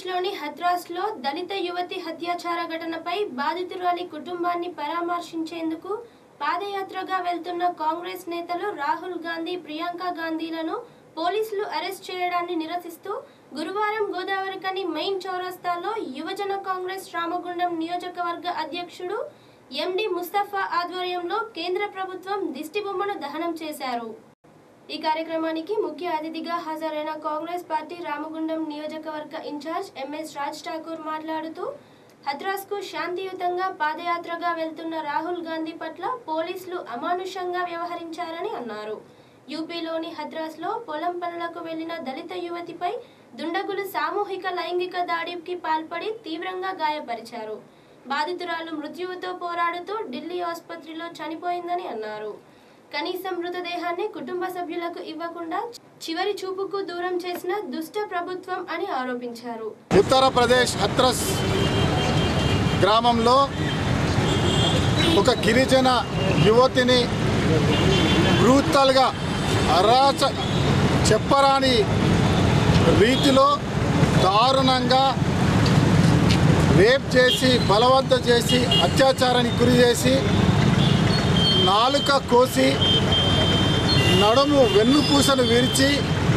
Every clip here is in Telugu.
ఆంధ్రప్రదేశ్లోని హత్రాస్లో దళిత యువతి హత్యాచార ఘటనపై బాధితురాలి కుటుంబాన్ని పరామర్శించేందుకు పాదయాత్రగా వెళ్తున్న కాంగ్రెస్ నేతలు రాహుల్ గాంధీ ప్రియాంక గాంధీలను పోలీసులు అరెస్ట్ చేయడాన్ని నిరసిస్తూ గురువారం గోదావరికని మెయిన్ చౌరస్తాలో యువజన కాంగ్రెస్ రామగుండం నియోజకవర్గ అధ్యక్షుడు ఎండి ముస్తఫా ఆధ్వర్యంలో కేంద్ర ప్రభుత్వం దిష్టిబొమ్మను దహనం చేశారు ఈ కార్యక్రమానికి ముఖ్య అతిథిగా హాజరైన కాంగ్రెస్ పార్టీ రామగుండం నియోజకవర్గ ఇన్ఛార్జ్ ఎంఎస్ రాజ్ ఠాకూర్ మాట్లాడుతూ హత్రాస్కు శాంతియుతంగా పాదయాత్రగా వెళ్తున్న రాహుల్ గాంధీ పట్ల పోలీసులు అమానుషంగా వ్యవహరించారని అన్నారు యూపీలోని హత్రాస్లో పొలం పనులకు వెళ్లిన దళిత యువతిపై దుండగులు సామూహిక లైంగిక దాడికి పాల్పడి తీవ్రంగా గాయపరిచారు బాధితురాలు మృత్యువుతో పోరాడుతూ ఢిల్లీ ఆసుపత్రిలో చనిపోయిందని అన్నారు కనీసం మృతదేహాన్ని కుటుంబ సభ్యులకు ఇవ్వకుండా చివరి చూపుకు దూరం చేసిన దుష్ట ప్రభుత్వం అని ఆరోపించారు ఉత్తరప్రదేశ్ హత్రస్ గ్రామంలో ఒక గిరిజన యువతిని బ్రూతల్గా అరాచ చెప్పరాని రీతిలో దారుణంగా రేప్ చేసి బలవంతం చేసి అత్యాచారానికి గురి చేసి నాలుక కోసి నడుము వెన్నుపూసను విరిచి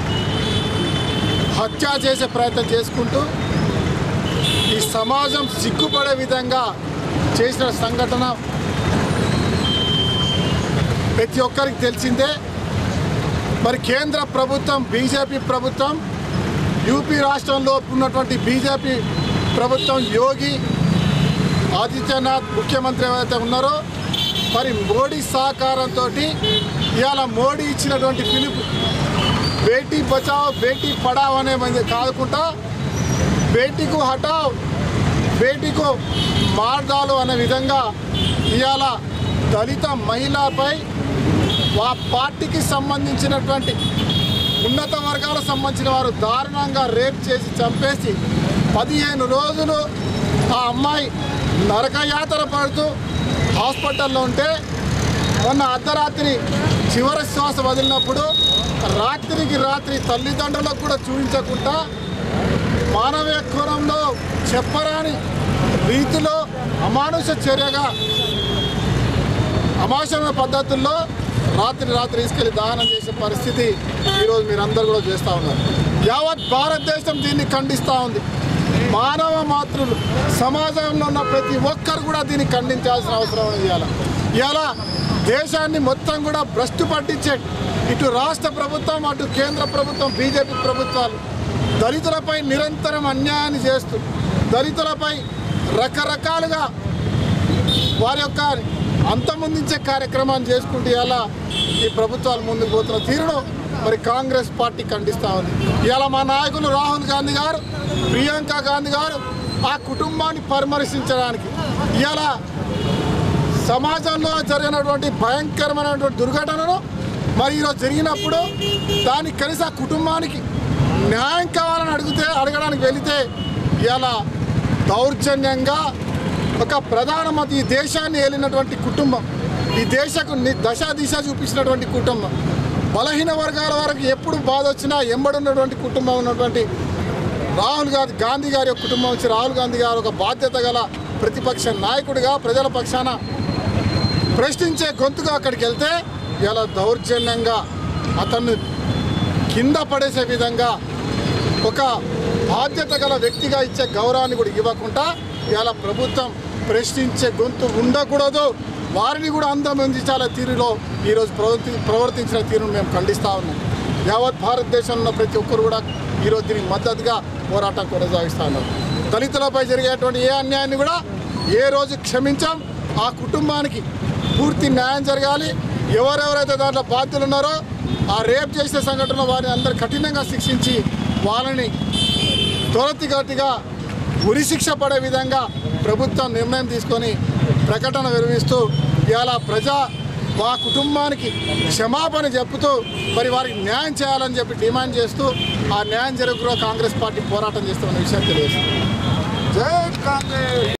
హత్య చేసే ప్రయత్నం చేసుకుంటూ ఈ సమాజం సిగ్గుపడే విధంగా చేసిన సంఘటన ప్రతి ఒక్కరికి తెలిసిందే మరి కేంద్ర ప్రభుత్వం బీజేపీ ప్రభుత్వం యూపీ రాష్ట్రంలో ఉన్నటువంటి బీజేపీ ప్రభుత్వం యోగి ఆదిత్యనాథ్ ముఖ్యమంత్రి ఎవరైతే ఉన్నారో మరి మోడీ సహకారంతో ఇవాళ మోడీ ఇచ్చినటువంటి పిలుపు బేటీ బచావ్ బేటీ పడావ్ అనే మంది కాకుండా బేటీకు హటావ్ బేటీకు మార్దాలు అనే విధంగా ఇవాళ దళిత మహిళపై ఆ పార్టీకి సంబంధించినటువంటి ఉన్నత వర్గాలకు సంబంధించిన వారు దారుణంగా రేప్ చేసి చంపేసి పదిహేను రోజులు ఆ అమ్మాయి నరకయాతన పడుతూ హాస్పిటల్లో ఉంటే మొన్న అర్ధరాత్రి చివరి శ్వాస వదిలినప్పుడు రాత్రికి రాత్రి తల్లిదండ్రులకు కూడా చూపించకుండా మానవీయ కోణంలో చెప్పరాని రీతిలో అమానుష చర్యగా అమానుషమైన పద్ధతుల్లో రాత్రి రాత్రి తీసుకెళ్లి దహనం చేసే పరిస్థితి ఈరోజు మీరందరూ కూడా చేస్తూ ఉన్నారు యావత్ భారతదేశం దీన్ని ఖండిస్తూ ఉంది మానవ మాతృలు సమాజంలో ఉన్న ప్రతి ఒక్కరు కూడా దీన్ని ఖండించాల్సిన అవసరం ఉంది ఇవాళ ఇవాళ దేశాన్ని మొత్తం కూడా భ్రష్టు పట్టించే ఇటు రాష్ట్ర ప్రభుత్వం అటు కేంద్ర ప్రభుత్వం బీజేపీ ప్రభుత్వాలు దళితులపై నిరంతరం అన్యాయాన్ని చేస్తూ దళితులపై రకరకాలుగా వారి యొక్క అంతమొందించే కార్యక్రమాన్ని చేసుకుంటూ ఇలా ఈ ప్రభుత్వాలు ముందుకు పోతున్న తీరును మరి కాంగ్రెస్ పార్టీ ఖండిస్తూ ఉంది ఇవాళ మా నాయకులు రాహుల్ గాంధీ గారు ప్రియాంక గాంధీ గారు ఆ కుటుంబాన్ని పరామర్శించడానికి ఇవాళ సమాజంలో జరిగినటువంటి భయంకరమైనటువంటి దుర్ఘటనను మరి ఈరోజు జరిగినప్పుడు దానికి కనీసం ఆ కుటుంబానికి న్యాయం కావాలని అడిగితే అడగడానికి వెళితే ఇలా దౌర్జన్యంగా ఒక ప్రధానమంత్రి ఈ దేశాన్ని ఏలినటువంటి కుటుంబం ఈ దేశకు ని- దశ దిశ చూపించినటువంటి కుటుంబం బలహీన వర్గాల వరకు ఎప్పుడు బాధ వచ్చినా ఎంబడున్నటువంటి కుటుంబం ఉన్నటువంటి రాహుల్ గాంధీ గాంధీ గారి యొక్క కుటుంబం నుంచి రాహుల్ గాంధీ గారు ఒక బాధ్యత గల ప్రతిపక్ష నాయకుడిగా ప్రజల పక్షాన ప్రశ్నించే గొంతుగా అక్కడికి వెళ్తే ఇలా దౌర్జన్యంగా అతన్ని కింద పడేసే విధంగా ఒక బాధ్యత గల వ్యక్తిగా ఇచ్చే గౌరవాన్ని కూడా ఇవ్వకుండా ఇలా ప్రభుత్వం ప్రశ్నించే గొంతు ఉండకూడదు వారిని కూడా అందమందించాల తీరులో ఈరోజు ప్రవర్తి ప్రవర్తించిన తీరును మేము ఖండిస్తూ ఉన్నాం యావత్ భారతదేశంలో ఉన్న ప్రతి ఒక్కరు కూడా ఈరోజు దీనికి మద్దతుగా పోరాటం కొనసాగిస్తూ ఉన్నారు దళితులపై జరిగేటువంటి ఏ అన్యాయాన్ని కూడా ఏ రోజు క్షమించాం ఆ కుటుంబానికి పూర్తి న్యాయం జరగాలి ఎవరెవరైతే దాంట్లో బాధ్యులు ఉన్నారో ఆ రేప్ చేసిన సంఘటన వారిని అందరు కఠినంగా శిక్షించి వాళ్ళని త్వరతిగతిగా ఉరి శిక్ష పడే విధంగా ప్రభుత్వం నిర్ణయం తీసుకొని ప్రకటన విరమిస్తూ ఇవాళ ప్రజా మా కుటుంబానికి క్షమాపణ చెప్పుతూ మరి వారికి న్యాయం చేయాలని చెప్పి డిమాండ్ చేస్తూ ఆ న్యాయం జరుగులో కాంగ్రెస్ పార్టీ పోరాటం చేస్తున్న విషయం తెలియదు జై కాంగ్రెస్